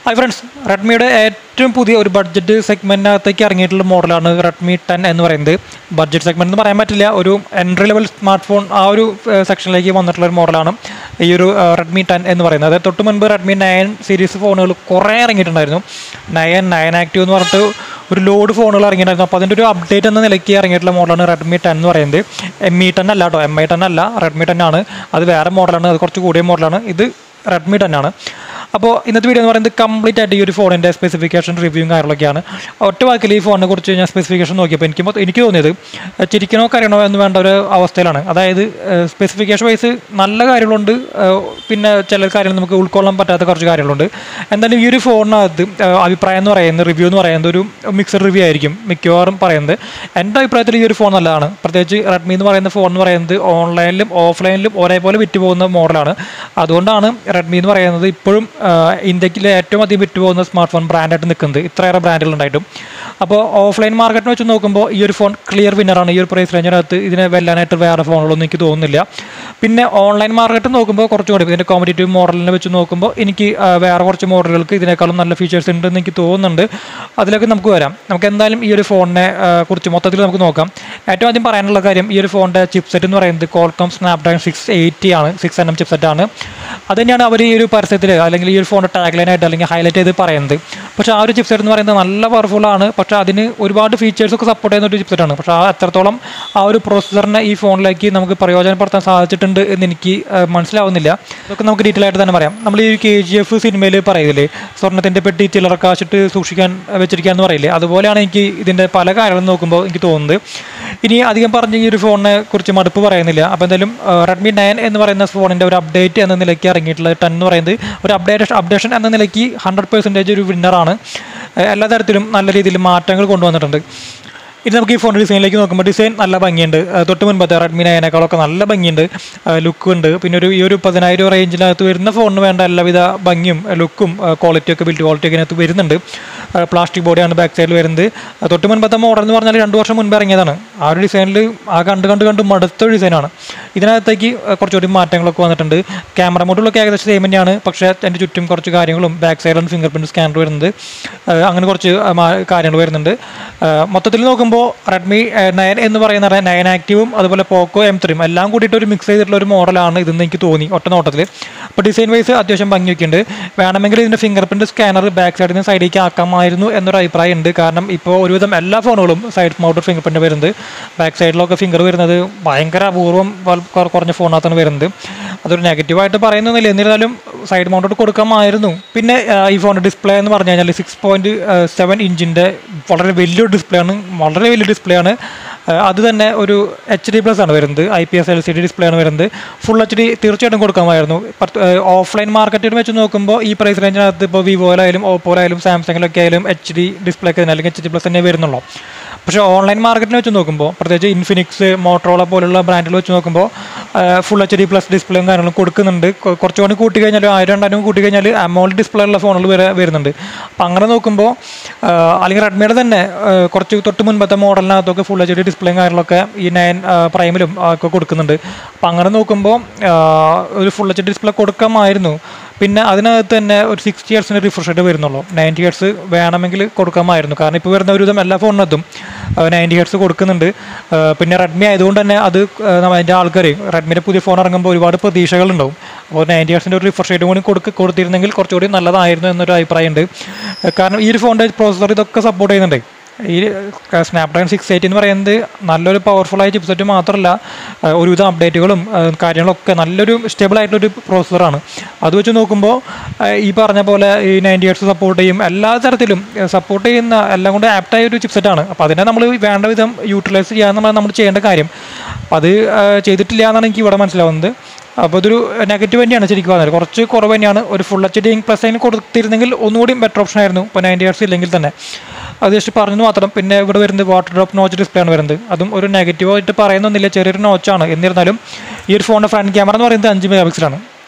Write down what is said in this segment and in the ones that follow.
hi friends റെഡ്മിയുടെ ഏറ്റവും പുതിയ ഒരു ബഡ്ജറ്റ് സെഗ്മെൻറ്റിനകത്തേക്ക് ഇറങ്ങിയിട്ടുള്ള മോഡലാണ് റെഡ്മി ടെൻ എന്ന് പറയുന്നത് ബഡ്ജറ്റ് സെഗ്മെൻറ്റ് എന്ന് പറയാൻ പറ്റില്ല ഒരു എൻട്രി ലെവൽ സ്മാർട്ട് ഫോൺ ആ ഒരു സെക്ഷനിലേക്ക് വന്നിട്ടുള്ള ഒരു മോഡലാണ് ഈ ഒരു റെഡ്മി ടെൻ എന്ന് പറയുന്നത് അതായത് തൊട്ട് മുൻപ് റെഡ്മി നയൻ സീരീസ് ഫോണുകൾ കുറേ ഇറങ്ങിയിട്ടുണ്ടായിരുന്നു നയൻ നയൻ ആക്റ്റീവ് എന്ന് പറഞ്ഞിട്ട് ഒരു ലോഡ് ഫോണുകൾ ഇറങ്ങിയിട്ടുണ്ടായിരുന്നു അപ്പോൾ അതിൻ്റെ ഒരു അപ്ഡേറ്റ് എന്ന നിലയ്ക്ക് ഇറങ്ങിയിട്ടുള്ള മോഡലാണ് റെഡ്മി ടെൻ എന്ന് പറയുന്നത് എം ഇ ടെൻ അല്ല കേട്ടോ എം ഐ ടെൻ അല്ല റെഡ്മി ടെൻ ആണ് അത് വേറെ മോഡലാണ് അത് കുറച്ച് കൂടിയ മോഡലാണ് ഇത് റെഡ്മി ടെൻ ആണ് അപ്പോൾ ഇന്നത്തെ വീഡിയോ എന്ന് പറയുന്നത് കംപ്ലീറ്റ് ആയിട്ട് ഈ ഒരു ഫോണിൻ്റെ സ്പെസിഫിക്കേഷൻ റിവ്യൂവും കാര്യങ്ങളൊക്കെയാണ് ഒറ്റ വാക്കിൽ ഈ ഫോണിനെ കുറിച്ച് ഞാൻ സ്പെസിഫിക്കേഷൻ നോക്കിയപ്പോൾ എനിക്ക് മൊത്തം- എനിക്ക് തോന്നിയത് ഏഹ്, ചിരിക്കണോ കരയണോ എന്ന് വേണ്ട ഒരു അവസ്ഥയിലാണ് അതായത് സ്പെസിഫിക്കേഷൻ വൈസ് നല്ല കാര്യങ്ങളുണ്ട് ഏഹ്, പിന്നെ ചില കാര്യങ്ങൾ നമുക്ക് ഉൾക്കൊള്ളാൻ പറ്റാത്ത കുറച്ച് കാര്യങ്ങളുണ്ട് എന്തായാലും ഈ ഒരു ഫോണിനകത്ത് ഏഹ്, അഭിപ്രായം എന്ന് പറയുന്നത് റിവ്യൂ എന്ന് പറയുന്നത് ഒരു മിക്സഡ് റിവ്യൂ ആയിരിക്കും മിക്കവാറും പറയുന്നത് എൻ്റെ അഭിപ്രായത്തിൽ ഈ ഒരു ഫോൺ നല്ലതാണ് പ്രത്യേകിച്ച് റെഡ്മി എന്ന് പറയുന്ന ഫോൺ എന്ന് പറയുന്നത് ഓൺലൈനിലും ഓഫ്ലൈനിലും ഒരേപോലെ വിറ്റ് പോകുന്ന മോഡലാണ് അതുകൊണ്ടാണ് റെഡ്മി എന്ന് പറയുന്നത് ഇപ്പോഴും ഇന്ത്യക്കിലെ ഏറ്റവും അധികം വിറ്റ് പോകുന്ന സ്മാർട്ട് ഫോൺ ബ്രാൻഡായിട്ട് നിൽക്കുന്നത് ഇത്രയേറെ ബ്രാൻഡുകൾ ഉണ്ടായിട്ടും അപ്പോൾ ഓഫ്ലൈൻ മാർക്കറ്റിനെ വെച്ച് നോക്കുമ്പോൾ ഈ ഒരു ഫോൺ ക്ലിയർ വിന്നറാണ് ഈ ഒരു പ്രൈസ് റേഞ്ചിനകത്ത് ഇതിനെ വെല്ലാനായിട്ട് വേറെ ഫോണുകളൊന്നും എനിക്ക് തോന്നുന്നില്ല പിന്നെ ഓൺലൈൻ മാർക്കറ്റ് നോക്കുമ്പോൾ കുറച്ചുകൂടി ഇതിൻ്റെ കോമ്പറ്റേറ്റീവ് മോഡലിനെ വെച്ച് നോക്കുമ്പോൾ എനിക്ക് ആ, വേറെ കുറച്ച് മോഡലുകൾക്ക് ഇതിനേക്കാളും നല്ല ഫീച്ചേഴ്സ് ഉണ്ടെന്ന് എനിക്ക് തോന്നുന്നുണ്ട് അതിലേക്ക് നമുക്ക് വരാം നമുക്ക് എന്തായാലും ഈ ഒരു ഫോണിനെ ആ, കുറിച്ച് മൊത്തത്തിൽ നമുക്ക് നോക്കാം ഏറ്റവും ആദ്യം പറയാനുള്ള കാര്യം ഈ ഒരു ഫോണിൻ്റെ ചിപ്സെറ്റ് എന്ന് പറയുന്നത് കോൾക്കം സ്നാപ്ഡ്രാഗൺ സിക്സ് എയ്റ്റി ആണ് സിക്സ് എൻ എം ചിപ്സെറ്റ് ആണ് അത് തന്നെയാണ് അവർ ഈ ഒരു പരസ്യത്തിൽ അല്ലെങ്കിൽ ഈ ഒരു ഫോണിൻ്റെ ടാഗ് ലൈനായിട്ട് അല്ലെങ്കിൽ ഹൈലൈറ്റ് ചെയ്ത് പറയുന്നത് പക്ഷേ ആ ഒരു ചിപ്സെറ്റ് എന്ന് പറയുന്നത് നല്ല പവർഫുൾ ആണ് പക്ഷേ അതിന് ഒരുപാട് ഫീച്ചേഴ്സ് ഒക്കെ സപ്പോർട്ട് ചെയ്യുന്ന ഒരു ചിപ്സെറ്റ് ആണ് പക്ഷേ ആ എത്രത്തോളം ആ ഒരു പ്രോസസ്സറിനെ ഈ ഫോണിലേക്ക് നമുക്ക് പ്രയോജനപ്പെടുത്താൻ സാധിച്ചിട്ടുണ്ട് എന്ന് എനിക്ക് ആ, മനസ്സിലാവുന്നില്ല അതൊക്കെ നമുക്ക് ഡീറ്റെയിൽ ആയിട്ട് തന്നെ പറയാം നമ്മൾ ഈ കെ ജി എഫ് സിനിമയിൽ പറയില്ലേ സ്വർണ്ണത്തിൻ്റെ പെട്ടി ചിലർക്കാശിട്ട് സൂക്ഷിക്കാൻ വെച്ചിരിക്കുക എന്ന് പറയില്ലേ അതുപോലെയാണ് എനിക്ക് ഇതിൻ്റെ പല കാര്യങ്ങളും നോക്കുമ്പോൾ എനിക്ക് തോന്നുന്നത് ഇനി അധികം പറഞ്ഞ് ഈ ഒരു ഫോണിനെ കുറിച്ച് മടുപ്പ് പറയുന്നില്ല അപ്പോൾ എന്തായാലും റെഡ്മി നയൻ എന്ന് പറയുന്ന ഫോണിൻ്റെ ഒരു അപ്ഡേറ്റ് എന്ന നിലയ്ക്ക് ഇറങ്ങിയിട്ടുള്ള ടെൻ എന്ന് പറയുന്നത് ഒരു അപ്ഡേറ്റ് അപ്ഡേഷൻ എന്ന നിലയ്ക്ക് ഹൺഡ്രഡ് പെർസെൻറ്റേജ് ഒരു വിന്നറാണ് എല്ലാ തരത്തിലും നല്ല രീതിയിൽ മാറ്റങ്ങൾ കൊണ്ടുവന്നിട്ടുണ്ട് ഇനി നമുക്ക് ഈ ഫോൺ ഡിസൈനിലേക്ക് നോക്കുമ്പോൾ ഡിസൈൻ നല്ല ഭംഗിയുണ്ട് ആ, തൊട്ട് മുൻപത്തെ റെഡ്മി നയനേക്കാളൊക്കെ നല്ല ഭംഗിയുണ്ട് ലുക്ക് ഉണ്ട് പിന്നെ ഒരു ഈ ഒരു പതിനായിരം റേഞ്ചിനകത്ത് വരുന്ന ഫോണിന് വേണ്ട എല്ലാവിധ ഭംഗിയും ലുക്കും ക്വാളിറ്റി ഒക്കെ ബിൽഡ് ക്വാളിറ്റി ഒക്കെ ഇതിനകത്ത് വരുന്നുണ്ട് പ്ലാസ്റ്റിക് ബോഡിയാണ് ബാക്ക് സൈഡിൽ വരുന്നത് ആ, തൊട്ട് മുൻപത്തെ മോഡൽ എന്ന് പറഞ്ഞാൽ രണ്ട് വർഷം മുൻപ് ഇറങ്ങിയതാണ് ആ ഒരു ഡിസൈനിൽ ആ കണ്ട് കണ്ട് കണ്ട് മടുത്ത ഒരു ഡിസൈനാണ് ഇതിനകത്തേക്ക് ആ, കുറച്ചുകൂടി മാറ്റങ്ങളൊക്കെ വന്നിട്ടുണ്ട് ക്യാമറ മോഡിലൊക്കെ ഏകദേശം സെയിം തന്നെയാണ് പക്ഷേ അതിൻ്റെ ചുറ്റും കുറച്ച് കാര്യങ്ങളും ബാക്ക് സൈഡിലാണ് ഫിംഗർ പ്രിൻറ്റ് സ്കാനർ വരുന്നത് ആ, അങ്ങനെ കുറച്ച് ആ, മാ- കാര്യങ്ങൾ വരുന്നുണ്ട് ആ, മൊത്തത്തിൽ നോക്കുമ്പോൾ റെഡ്മി നയൻ എന്ന് പറയുന്ന നയൻ ആക്റ്റീവും അതുപോലെ പോക്കോ എം ത്രീയും എല്ലാം കൂടിയിട്ട് ഒരു മിക്സ് ചെയ്തിട്ടുള്ള ഒരു മോഡലാണ് ഇതെന്ന് എനിക്ക് തോന്നി ഒറ്റ നോട്ടത്തിൽ അപ്പോൾ ഡിസൈൻ വൈസ് അത്യാവശ്യം ഭംഗിയൊക്കെ ഉണ്ട് വേണമെങ്കിൽ ഇതിൻ്റെ ഫിംഗർ പ്രിൻറ്റ് സ്കാനർ ബാക്ക് സൈഡിൽ നിന്ന് സൈഡിലേക്ക് ആക്കാമായിരുന്നു എന്നൊരു അഭിപ്രായം ഉണ്ട് കാരണം ഇപ്പോൾ ഒരുവിധം എല്ലാ ഫോണുകളും സൈഡ് മൗണ്ടഡ് ഫിംഗർ പ്രിൻറ്റ് വരുന്നത് ബാക്ക് സൈഡിലൊക്കെ ഫിംഗർ വരുന്നത് ഭയങ്കര അപൂർവം വൽ- കുറ- കുറഞ്ഞ ഫോണിനകത്താണ് വരുന്നത് അതൊരു നെഗറ്റീവായിട്ട് പറയുന്നൊന്നുമില്ല എന്നിരുന്നാലും സൈഡ് മൗണ്ടഡ് കൊടുക്കാമായിരുന്നു പിന്നെ ആ, ഈ ഫോണിൻ്റെ ഡിസ്പ്ലേ എന്ന് പറഞ്ഞു കഴിഞ്ഞാൽ സിക്സ് പോയിൻറ്റ് സെവൻ ഇഞ്ചിൻ്റെ വളരെ വലിയൊരു ഡിസ്പ്ലേ ആണ് വളരെ വലിയ ഡിസ്പ്ലേ ആണ് ആ, അത് തന്നെ ഒരു എച്ച് ഡി പ്ലസ് ആണ് വരുന്നത് I P S L C D display ആണ് വരുന്നത് ഫുൾ എച്ച് ഡി തീർച്ചയായിട്ടും കൊടുക്കാമായിരുന്നു ഓഫ്ലൈൻ മാർക്കറ്റിൽ വെച്ച് നോക്കുമ്പോൾ ഈ പ്രൈസ് റേഞ്ചിനകത്ത് ഇപ്പോൾ വിവോയിലായാലും ഓപ്പോയിലായാലും സാംസങ്ങിലൊക്കെ ആയാലും എച്ച് ഡി ഡിസ്പ്ലേ ഒക്കെ തന്നെ അല്ലെങ്കിൽ എച്ച് ഡി പ്ലസ് തന്നെ വരുന്നുള്ളൂ പക്ഷേ ഓൺലൈൻ മാർക്കറ്റിനെ വെച്ച് നോക്കുമ്പോൾ പ്രത്യേകിച്ച് ഇൻഫിനിക്സ് മോട്ടറോള പോലുള്ള ബ്രാൻഡുകൾ വെച്ച് നോക്കുമ്പോൾ ഫുൾ എച്ച് ഡി പ്ലസ് ഡിസ്പ്ലേയും കാര്യങ്ങളും കൊടുക്കുന്നുണ്ട് കൊ- കുറച്ച് കൂടി കൂട്ടി കഴിഞ്ഞാൽ ആയിരം രണ്ടായിരം കൂട്ടി കഴിഞ്ഞാൽ അമോൾഡ് ഡിസ്പ്ലേ ഉള്ള ഫോണുകൾ വരെ വരുന്നുണ്ട് അപ്പം അങ്ങനെ നോക്കുമ്പോൾ ആ, അല്ലെങ്കിൽ റെഡ്മിയുടെ തന്നെ ആ, കുറച്ച് തൊട്ട് മുൻപത്തെ മോഡലിനകത്തൊക്കെ ഫുൾ എച്ച് ഡി ഡിസ്പ്ലേയും കാര്യങ്ങളൊക്കെ ഈ നയൻ പ്രൈമിലും ആ, ഒക്കെ കൊടുക്കുന്നുണ്ട് അപ്പം അങ്ങനെ നോക്കുമ്പോൾ ആ, ഒരു ഫുൾ എച്ച് ഡി ഡിസ്പ്ലേ കൊടുക്കാമായിരുന്നു പിന്നെ അതിനകത്ത് തന്നെ ഒരു സിക്സ്റ്റി ഇയേഴ്സിന് റിഫ്രഷ് റേറ്റ് വരുന്നുള്ളൂ നയൻറ്റി ഇയേഴ്സ് വേണമെങ്കിൽ കൊടുക്കാമായിരുന്നു കാരണം ഇപ്പോൾ വരുന്ന ഒരുവിധം എല്ലാ ഫോണിനകത്തും നയൻറ്റി ഇയേഴ്സ് കൊടുക്കുന്നുണ്ട് ആ, പിന്നെ റെഡ്മി ആയതുകൊണ്ട് തന്നെ അത് ആ, നമ്മ- അതിൻ്റെ ആൾക്കാർ റെഡ്മിയുടെ പുതിയ ഫോൺ ഇറങ്ങുമ്പോൾ ഒരുപാട് പ്രതീക്ഷകളുണ്ടാവും അപ്പോൾ നയൻറ്റി ഇയേഴ്സിൻ്റെ ഒരു റിഫ്രഷ് റേറ്റ് കൂടി കൊടുക്ക് കൊടുത്തിരുന്നെങ്കിൽ കുറച്ചുകൂടി നല്ലതായിരുന്നു എന്നൊരു അഭിപ്രായമുണ്ട് കാരണം ഈ ഒരു ഫോണിൻ്റെ പ്രോസസ്സർ ഇതൊക്കെ സപ്പോർട്ട് ചെയ്യുന്നുണ്ട് ഈ സ്നാപ്ഡ്രാഗൺ സിക്സ് എയ്റ്റി എന്ന് പറയുന്നത് നല്ലൊരു പവർഫുള്ളായ ചിപ്സെറ്റ് മാത്രമല്ല ആ, ഒരുവിധം അപ്ഡേറ്റുകളും ആ, കാര്യങ്ങളൊക്കെ നല്ലൊരു സ്റ്റേബിൾ ആയിട്ടുള്ളൊരു പ്രോസസ്സറാണ് അത് വെച്ച് നോക്കുമ്പോൾ ആ, ഈ പറഞ്ഞ പോലെ ഈ നയൻറ്റി ഇയേഴ്സ് സപ്പോർട്ട് ചെയ്യും എല്ലാ തരത്തിലും സപ്പോർട്ട് ചെയ്യുന്ന എല്ലാം കൊണ്ട് ആപ്റ്റായ ഒരു ചിപ്സെറ്റാണ് അപ്പോൾ അതിനെ നമ്മൾ വേണ്ട വിധം യൂട്ടിലൈസ് ചെയ്യാന്നുള്ളതാണ് നമ്മൾ ചെയ്യേണ്ട കാര്യം അപ്പോൾ അത് ആ, ചെയ്തിട്ടില്ല എന്നാണ് എനിക്ക് ഇവിടെ മനസ്സിലാവുന്നത് അപ്പോൾ ഇതൊരു നെഗറ്റീവ് തന്നെയാണ് ശരിക്കും പറഞ്ഞത് കുറച്ച് കുറവ് തന്നെയാണ് ഒരു ഫുൾ എച്ച് ഡി പ്ലസ് അതിന് കൊടുത്തിരുന്നെങ്കിൽ ഒന്നുകൂടി ബെറ്റർ ഓപ്ഷൻ ആയിരുന്നു ഇപ്പോൾ നയൻറ്റി ഇയേഴ്സ് ഇല്ലെങ്കിൽ തന്നെ അത് ജസ്റ്റ് പറഞ്ഞു മാത്രം പിന്നെ ഇവിടെ വരുന്നത് വാട്ടർ ഡ്രോപ്പ് നോച്ച് ഡിസ്പ്ലേ ആണ് വരുന്നത് അതും ഒരു നെഗറ്റീവായിട്ട് പറയുന്നൊന്നുമില്ല ചെറിയൊരു നോച്ചാണ് എന്നിരുന്നാലും ഈ ഒരു ഫോണിൻ്റെ ഫ്രണ്ട് ക്യാമറ എന്ന് പറയുന്നത് അഞ്ച് മെഗാ പിക്സലാണ്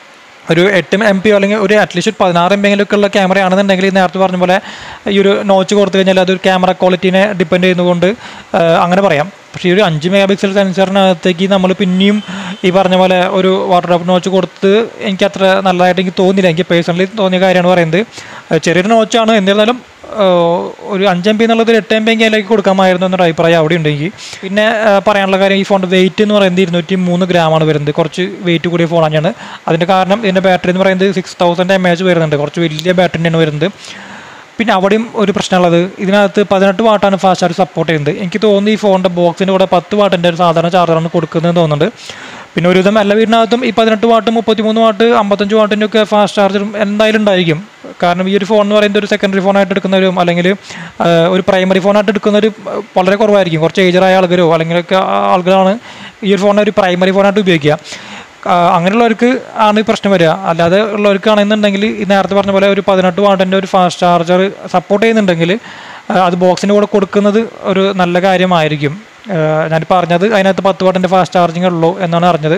ഒരു എട്ട് എം പി അല്ലെങ്കിൽ ഒരു അറ്റ്ലീസ്റ്റ് ഒരു പതിനാറ് എം പിയെങ്കിലൊക്കെ ഉള്ള ക്യാമറ ആണെന്നുണ്ടെങ്കിൽ ഈ നേരത്തെ പറഞ്ഞ പോലെ ഈ ഒരു നോച്ച് കൊടുത്തു കഴിഞ്ഞാൽ അതൊരു ക്യാമറ ക്വാളിറ്റീനെ ഡിപ്പെൻഡ് ചെയ്യുന്നതുകൊണ്ട് ആ, അങ്ങനെ പറയാം പക്ഷേ ഈ ഒരു അഞ്ച് മെഗാ പിക്സൽ സെൻസറിനകത്തേക്ക് നമ്മൾ പിന്നെയും ഈ പറഞ്ഞ പോലെ ഒരു വാട്ടർ ഡ്രോപ്പ് നോച്ച് കൊടുത്ത് എനിക്ക് അത്ര നല്ലതായിട്ട് എനിക്ക് തോന്നിയില്ല എനിക്ക് പേഴ്സണലി തോന്നിയ കാര്യമാണ് പറയുന്നത് ആ, ചെറിയൊരു നോച്ചാണ് എന്നിരുന്നാലും ആ, ഒരു അഞ്ച് എം പി എന്നുള്ളത് ഒരു എട്ട് എം പി അതിലേക്ക് കൊടുക്കാമായിരുന്നു എന്നൊരു അഭിപ്രായം അവിടെ ഉണ്ടെങ്കിൽ പിന്നെ ആ, പറയാനുള്ള കാര്യം ഈ ഫോണിൻ്റെ വെയിറ്റ് എന്ന് പറയുന്നത് ഇരുന്നൂറ്റി മൂന്ന് ഗ്രാമാണ് വരുന്നത് കുറച്ച് വെയിറ്റ് കൂടിയ ഫോൺ തന്നെയാണ് അതിൻ്റെ കാരണം ഇതിൻ്റെ ബാറ്ററി എന്ന് പറയുന്നത് സിക്സ് തൗസൻഡ് എം എച്ച് വരുന്നുണ്ട് കുറച്ച് വലിയ ബാറ്ററി തന്നെയാണ് വരുന്നത് പിന്നെ അവിടെയും ഒരു പ്രശ്നമുള്ളത് ഇതിനകത്ത് പതിനെട്ട് വാട്ടാണ് ഫാസ്റ്റ് ചാർജ് സപ്പോർട്ട് ചെയ്യുന്നത് എനിക്ക് തോന്നുന്നു ഈ ഫോണിൻ്റെ ബോക്സിൻ്റെ കൂടെ പത്ത് വാട്ടിൻ്റെ ഒരു സാധാരണ ചാർജറാണ് കൊടുക്കുന്നതെന്ന് തോന്നുന്നുണ്ട് പിന്നെ ഒരുവിധം എല്ലാ വീടിനകത്തും ഈ പതിനെട്ട് വാട്ട് മുപ്പത്തിമൂന്ന് വാട്ട് അമ്പത്തഞ്ച് വാട്ടിൻ്റെ ഒക്കെ ഫാസ്റ്റ് ചാർജറും എന്തായാലും ഉണ്ടായിരിക്കും കാരണം ഈ ഒരു ഫോൺ എന്ന് പറയുന്നത് ഒരു സെക്കൻഡറി ഫോണായിട്ട് എടുക്കുന്നവരും അല്ലെങ്കിൽ ആ, ഒരു പ്രൈമറി ഫോണായിട്ട് എടുക്കുന്നവർ വളരെ കുറവായിരിക്കും കുറച്ച് ഏജറായ ആൾക്കാരോ അല്ലെങ്കിലൊക്കെ ആളുകളാണ് ഈ ഒരു ഫോണിനെ ഒരു പ്രൈമറി ഫോണായിട്ട് ഉപയോഗിക്കുക ആ, അങ്ങനെയുള്ളവർക്ക് ആണ് ഈ പ്രശ്നം വരിക അല്ലാതെ ഉള്ളവർക്കാണെന്നുണ്ടെങ്കിൽ ഈ നേരത്തെ പറഞ്ഞ പോലെ ഒരു പതിനെട്ട് വാട്ടിൻ്റെ ഒരു ഫാസ്റ്റ് ചാർജർ സപ്പോർട്ട് ചെയ്യുന്നുണ്ടെങ്കിൽ ആ, അത് ബോക്സിൻ്റെ കൂടെ കൊടുക്കുന്നത് ഒരു നല്ല കാര്യമായിരിക്കും ആ, ഞാൻ പറഞ്ഞത് അതിനകത്ത് പത്ത് വാട്ടിൻ്റെ ഫാസ്റ്റ് ചാർജിങ് ഉള്ളൂ എന്നാണ് അറിഞ്ഞത്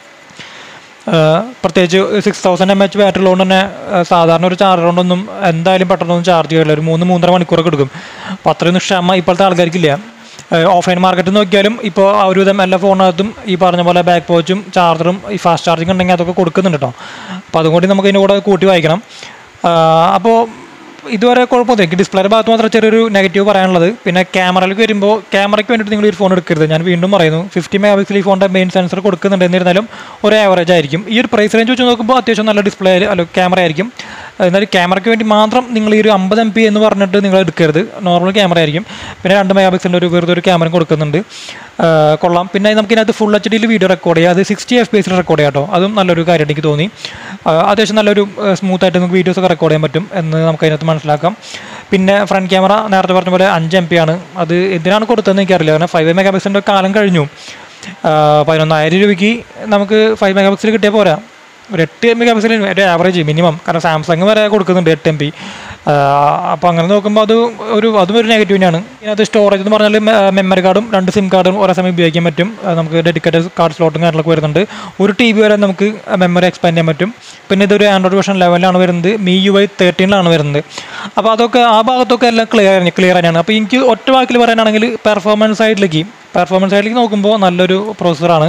ആ, പ്രത്യേകിച്ച് six thousand M H battery ഉള്ളതുകൊണ്ട് തന്നെ ആ, സാധാരണ ഒരു ചാർജർ കൊണ്ടൊന്നും എന്തായാലും പെട്ടെന്നൊന്നും ചാർജ് ചെയ്യില്ല ഒരു മൂന്ന് മൂന്നര മണിക്കൂറൊക്കെ എടുക്കും അപ്പോൾ അത്രയൊന്നും ക്ഷമ ഇപ്പോഴത്തെ ആൾക്കാർക്കില്ല ഓഫ്ലൈൻ മാർക്കറ്റിൽ നോക്കിയാലും ഇപ്പോൾ ആ ഒരുവിധം എല്ലാ ഫോണിനകത്തും ഈ പറഞ്ഞ പോലെ ബാക്ക് പോച്ചും ചാർജറും ഈ ഫാസ്റ്റ് ചാർജിങ് ഉണ്ടെങ്കിൽ അതൊക്കെ കൊടുക്കുന്നുണ്ട് കേട്ടോ അപ്പോൾ അതും കൂടി നമുക്ക് ഇതിൻ്റെ കൂടെ കൂട്ടി വായിക്കണം അപ്പോൾ ഇതുവരെ കുഴപ്പമൊന്നും എനിക്ക് ഡിസ്പ്ലേയുടെ ഭാഗത്ത് മാത്രമേ ചെറിയൊരു നെഗറ്റീവ് പറയാനുള്ളത് പിന്നെ ക്യാമറയിലേക്ക് വരുമ്പോൾ ക്യാമറയ്ക്ക് വേണ്ടിയിട്ട് നിങ്ങൾ ഈ ഫോൺ എടുക്കരുത് ഞാൻ വീണ്ടും പറയുന്നു ഫിഫ്റ്റി മെഗാ പിക്സൽ ഈ ഫോണിൻ്റെ മെയിൻ സെൻസർ കൊടുക്കുന്നുണ്ട് എന്നിരുന്നാലും ഒരു ആവറേജ് ആയിരിക്കും ഈ ഒരു പ്രൈസ് റേഞ്ച് വെച്ച് നോക്കുമ്പോൾ അത്യാവശ്യം നല്ല ഡിസ്പ്ലേ അല്ല ക്യാമറ ആയിരിക്കും എന്നാലും ക്യാമറയ്ക്ക് വേണ്ടി മാത്രം നിങ്ങൾ ഈ ഒരു അമ്പത് എം പി എന്ന് പറഞ്ഞിട്ട് നിങ്ങൾ എടുക്കരുത് നോർമൽ ക്യാമറ ആയിരിക്കും പിന്നെ രണ്ട് മെഗാ പിക്സലിൻ്റെ ഒരു വെറുതെ ഒരു ക്യാമറ കൊടുക്കുന്നുണ്ട് ആ, കൊള്ളാം പിന്നെ നമുക്ക് ഇതിനകത്ത് ഫുൾ എച്ച് ഡിയിൽ വീഡിയോ റെക്കോർഡ് ചെയ്യാം അത് സിക്സ്റ്റി എഫ് പി എസിൽ റെക്കോർഡ് ചെയ്യാം കേട്ടോ അതും നല്ലൊരു കാര്യം എനിക്ക് തോന്നി ആ, അത്യാവശ്യം നല്ലൊരു സ്മൂത്ത് ആയിട്ട് നമുക്ക് വീഡിയോസ് ഒക്കെ റെക്കോർഡ് ചെയ്യാൻ പറ്റും എന്ന് നമുക്ക് അതിനകത്ത് മനസ്സിലാക്കാം പിന്നെ ഫ്രണ്ട് ക്യാമറ നേരത്തെ പറഞ്ഞ പോലെ അഞ്ച് എം പി ആണ് അത് എന്തിനാണ് കൊടുത്തതെന്ന് എനിക്കറിയില്ല കാരണം ഫൈവ് മെഗാ പിക്സലിൻ്റെ കാലം കഴിഞ്ഞു ആ, പതിനൊന്നായിരം രൂപയ്ക്ക് നമുക്ക് ഫൈവ് മെഗാ പിക്സൽ കിട്ടിയാൽ പോരാ ഒരു എട്ട് എം മെഗാ പിക്സൽ ഒരു ആവറേജ് മിനിമം കാരണം സാംസങ് വരെ കൊടുക്കുന്നുണ്ട് എട്ട് എം പി അപ്പോൾ അങ്ങനെ നോക്കുമ്പോൾ അത് ഒരു അതും ഒരു നെഗറ്റീവ് തന്നെയാണ് ഇതിനകത്ത് സ്റ്റോറേജ് എന്ന് പറഞ്ഞാൽ മെമ്മറി കാർഡും രണ്ട് സിം കാർഡും ഒരേ സമയം ഉപയോഗിക്കാൻ പറ്റും ആ, നമുക്ക് ഡെഡിക്കേറ്റഡ് കാർഡ് സ്ലോട്ടും കാര്യങ്ങളൊക്കെ വരുന്നുണ്ട് ഒരു ടി ബി വരെ നമുക്ക് മെമ്മറി എക്സ്പാൻഡ് ചെയ്യാൻ പറ്റും പിന്നെ ഇതൊരു ആൻഡ്രോയിഡ് വേർഷൻ ലെവലിലാണ് വരുന്നത് മി യു ഐ തേർട്ടീനിലാണ് വരുന്നത് അപ്പോൾ അതൊക്കെ ആ ഭാഗത്തൊക്കെ എല്ലാം ക്ലിയർ ക്ലിയർ തന്നെയാണ് അപ്പോൾ എനിക്ക് ഒറ്റ വാക്കിൽ പറയാനാണെങ്കിൽ പെർഫോമൻസ് സൈഡിലേക്ക് പെർഫോമൻസ് സൈഡിലേക്ക് നോക്കുമ്പോൾ നല്ലൊരു പ്രോസസ്സറാണ്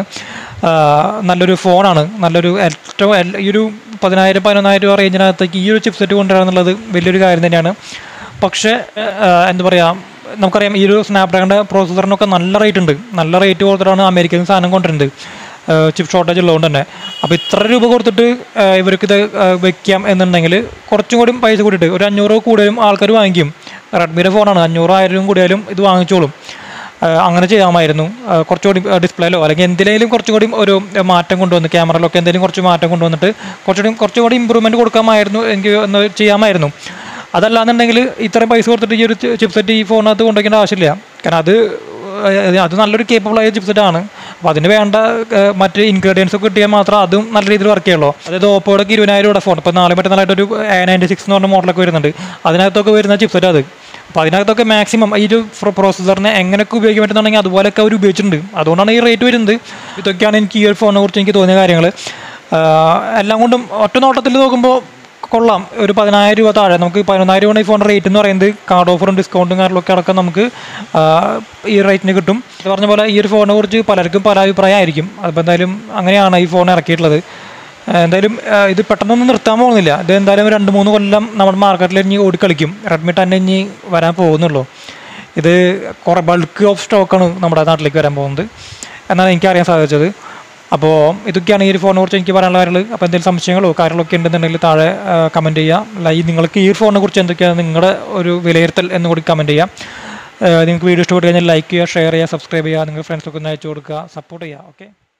നല്ലൊരു ഫോണാണ് നല്ലൊരു ഏറ്റവും എൽ- ഈ ഒരു പതിനായിരം പതിനൊന്നായിരം രൂപ റേഞ്ചിനകത്തേക്ക് ഈ ഒരു ചിപ്സെറ്റ് കൊണ്ടുവരിക എന്നുള്ളത് വലിയൊരു കാര്യം തന്നെയാണ് പക്ഷേ ആ, എന്താ പറയുക നമുക്കറിയാം ഈ ഒരു സ്നാപ്ഡ്രാഗണിൻ്റെ പ്രോസസ്സറിനൊക്കെ നല്ല റേറ്റ് ഉണ്ട് നല്ല റേറ്റ് കൊടുത്തിട്ടാണ് അമേരിക്കയിൽ നിന്ന് സാധനം കൊണ്ടുവരുന്നത് ചിപ്പ് ഷോർട്ടേജ് ഉള്ളതുകൊണ്ട് തന്നെ അപ്പോൾ ഇത്ര രൂപ കൊടുത്തിട്ട് ആ, ഇവർക്ക് ഇത് ആ, വെക്കാം എന്നുണ്ടെങ്കിൽ കുറച്ചും കൂടി പൈസ കൂടിയിട്ട് ഒരു അഞ്ഞൂറ് കൂടുതലും ആൾക്കാർ വാങ്ങിക്കും റെഡ്മിയുടെ ഫോണാണ് അഞ്ഞൂറ് ആയിരം കൂടിയാലും ഇത് വാങ്ങിച്ചോളും ആ, അങ്ങനെ ചെയ്യാമായിരുന്നു ആ, കുറച്ചുകൂടി ഡിസ്പ്ലേയിലോ അല്ലെങ്കിൽ എന്തിലേലും കുറച്ചുകൂടി ഒരു മാറ്റം കൊണ്ടുവന്ന് ക്യാമറയിലൊക്കെ എന്തെങ്കിലും കുറച്ച് മാറ്റം കൊണ്ടുവന്നിട്ട് കുറച്ചുകൂടി കുറച്ചുകൂടി ഇമ്പ്രൂവ്മെൻറ്റ് കൊടുക്കാമായിരുന്നു എനിക്ക് ഒന്ന് ചെയ്യാമായിരുന്നു അതല്ലാന്നുണ്ടെങ്കിൽ ഇത്രയും പൈസ കൊടുത്തിട്ട് ഈ ഒരു ചിപ്സെറ്റ് ഈ ഫോണിനകത്ത് കൊണ്ടുവയ്ക്കേണ്ട ആവശ്യമില്ല കാരണം അത് ഏഹ്, അത് നല്ലൊരു കേപ്പബിൾ ആയ ചിപ്സെറ്റ് ആണ് അപ്പോൾ അതിന് വേണ്ട ഏഹ്, മറ്റ് ഇൻഗ്രീഡിയൻസ് ഒക്കെ കിട്ടിയാൽ മാത്രം അതും നല്ല രീതിയിൽ വർക്ക് ചെയ്യുള്ളൂ അതായത് ഓപ്പോയുടെ ഇരുപതിനായിരം രൂപ ഫോൺ ഇപ്പോൾ നാളെ മറ്റന്നാളായിട്ട് ഒരു നയൻറ്റി സിക്സ് എന്ന് പറഞ്ഞ മോഡലൊക്കെ വരുന്നുണ്ട് അതിനകത്തൊക്കെ വരുന്ന ചിപ്സെറ്റ് അത് അപ്പോൾ അതിനകത്തൊക്കെ മാക്സിമം ഈ ഒരു പ്രോസസ്സറിനെ എങ്ങനെയൊക്കെ ഉപയോഗിക്കാൻ പറ്റുന്നുണ്ടെങ്കിൽ അതുപോലെയൊക്കെ അവർ ഉപയോഗിച്ചിട്ടുണ്ട് അതുകൊണ്ടാണ് ഈ റേറ്റ് വരുന്നത് ഇതൊക്കെയാണ് എനിക്ക് ഈ ഒരു ഫോണിനെ കുറിച്ച് എനിക്ക് തോന്നിയ കാര്യങ്ങൾ എല്ലാം കൊണ്ടും ഒറ്റ നോട്ടത്തിൽ നോക്കുമ്പോൾ കൊള്ളാം ഒരു പതിനായിരം രൂപ താഴെ നമുക്ക് പതിനൊന്നായിരം രൂപ ഈ ഫോണിൻ്റെ റേറ്റ് എന്ന് പറയുന്നത് കാർഡ് ഓഫറും ഡിസ്കൗണ്ടും കാര്യങ്ങളൊക്കെ അടക്കം നമുക്ക് ആ, ഈ റേറ്റിന് കിട്ടും ഇത് പറഞ്ഞ പോലെ ഈ ഒരു ഫോണിനെ കുറിച്ച് പലർക്കും പല അഭിപ്രായമായിരിക്കും അതിപ്പോൾ എന്തായാലും അങ്ങനെയാണ് ഈ ഫോൺ ഇറക്കിയിട്ടുള്ളത് ആ, എന്തായാലും ആ, ഇത് പെട്ടെന്നൊന്നും നിർത്താൻ പോകുന്നില്ല ഇത് എന്തായാലും ഒരു രണ്ട് മൂന്ന് കൊല്ലം നമ്മുടെ മാർക്കറ്റിൽ ഇനി ഓടിക്കളിക്കും റെഡ്മി ടെൻ ഇനി വരാൻ പോകുന്നുള്ളൂ ഇത് കുറേ ബൾക്ക് ഓഫ് സ്റ്റോക്കാണ് നമ്മുടെ നാട്ടിലേക്ക് വരാൻ പോകുന്നത് എന്നാണ് എനിക്കറിയാൻ സാധിച്ചത് അപ്പോൾ ഇതൊക്കെയാണ് ഈ ഒരു ഫോണിനെ കുറിച്ച് എനിക്ക് പറയാനുള്ള കാര്യങ്ങൾ അപ്പോൾ എന്തെങ്കിലും സംശയങ്ങളോ കാര്യങ്ങളൊക്കെ ഉണ്ടെന്നുണ്ടെങ്കിൽ താഴെ കമൻറ്റ് ചെയ്യുക ലൈ നിങ്ങൾക്ക് ഈ ഫോണിനെ കുറിച്ച് എന്തൊക്കെയാണ് നിങ്ങളുടെ ഒരു വിലയിരുത്തൽ എന്ന് കൂടി കമൻറ്റ് ചെയ്യുക നിങ്ങൾക്ക് വീഡിയോ ഇഷ്ടപ്പെട്ട് കഴിഞ്ഞാൽ ലൈക്ക് ചെയ്യുക ഷെയർ ചെയ്യുക സബ്സ്ക്രൈബ് ചെയ്യുക നിങ്ങളുടെ ഫ്രണ്ട്സൊക്കെ ഒന്ന് അയച്ചു കൊടുക്കുക സപ്പോർട്ട് ചെയ്യുക ഓക്കെ